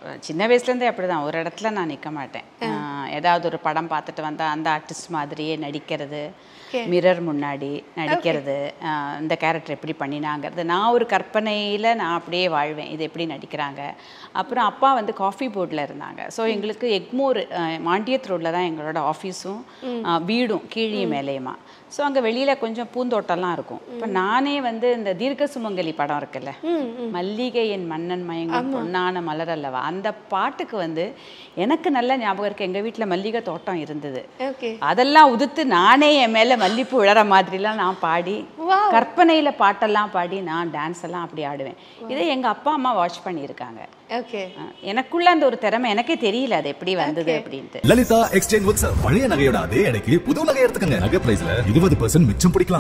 சின்ன வயசுலேருந்தே அப்படி தான் ஒரு இடத்துல நான் நிற்க மாட்டேன் ஆஹ் ஏதாவது ஒரு படம் பார்த்துட்டு வந்தால் அந்த ஆர்டிஸ்ட் மாதிரியே நடிக்கிறது மிரர் முன்னாடி நடிக்கிறது ஆஹ் இந்த கேரக்டர் எப்படி பண்ணினாங்கிறது நான் ஒரு கற்பனையில் நான் அப்படியே வாழ்வேன் இது எப்படி நடிக்கிறாங்க அப்புறம் அப்பா வந்து காஃபி போர்டில் இருந்தாங்க ஸோ எங்களுக்கு எக்மோர் ஆஹ் மாண்டியத் ரோட்டில் தான் எங்களோட ஆஃபீஸும் ஆஹ் வீடும் கீழியும் மேலேயுமா ஸோ அங்கே வெளியில் கொஞ்சம் பூந்தோட்டம்லாம் இருக்கும் இப்போ நானே வந்து இந்த தீர்க்க சுமங்கலி படம் இருக்குல்ல மல்லிகையின் மன்னன் மயங்கும் பொன்னான மலர் அல்லவா அந்த பாட்டுக்கு வந்து எனக்கு நல்ல ஞாபகம் இருக்கு எங்கள் வீட்டில் மல்லிகை தோட்டம் இருந்தது ஓகே அதெல்லாம் உதுத்து நானே என் மேலே மல்லிப்பூ விழற மாதிரிலாம் நான் பாடி கற்பனையில பாட்டெல்லாம் பாடி நான் டான்ஸ் எல்லாம் அப்படி ஆடுவேன் இதை எங்க அப்பா அம்மா வாட்ச் பண்ணியிருக்காங்க ஓகே அஹ் எனக்குள்ள அந்த ஒரு திறமை எனக்கே தெரியல அது எப்படி வந்தது அப்படின்ட்டு லலிதா எக்ஸ்சேஞ்ச் உற்சவ் பழைய நகையோட அதே எடைக்கு புது நகை எடுத்துக்கங்க நகை பிரைஸ்ல இருபது பர்சன்ட் மிச்சம் பிடிக்கலாம்